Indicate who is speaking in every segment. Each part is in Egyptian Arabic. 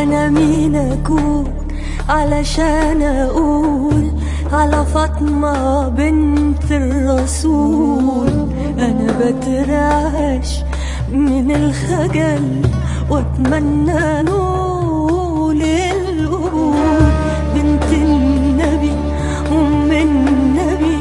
Speaker 1: أنا مين أكون علشان أقول على فاطمة بنت الرسول أنا بترعش من الخجل وأتمنى نول القبول بنت النبي أم النبي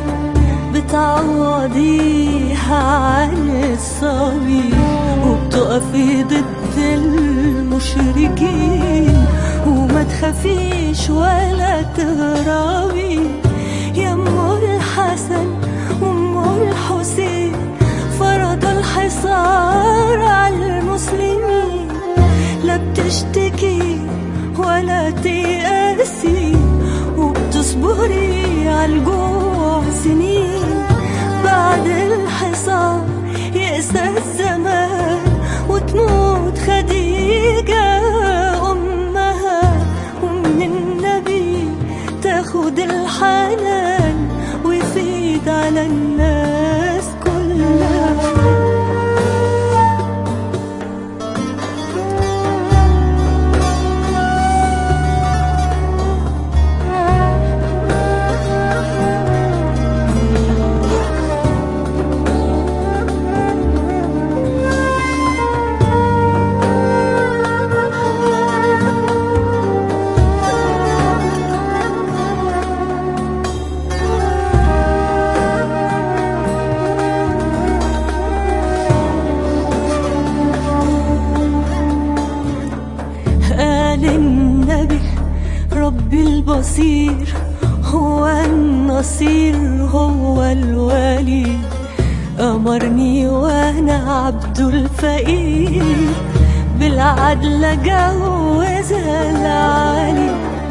Speaker 1: بتعوضيها عن الصبي وبتقفي ضد المشركين وما تخافيش ولا تهربي يا ام الحسن وام الحسين فرض الحصار على المسلمين لا بتشتكي ولا تيأسي وبتصبري عالجوع سنين بعد الحصار يأسى الزمان وتموت خديجة أمها ومن النبي تاخد الحنان ويفيد على الناس كلها قال النبي ربي البصير هو النصير هو الولي أمرني وأنا عبد الفقير بالعدل جوزها العالي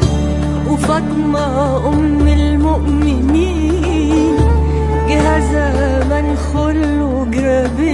Speaker 1: وفاطمة أم المؤمنين جهازها منخل وجرابين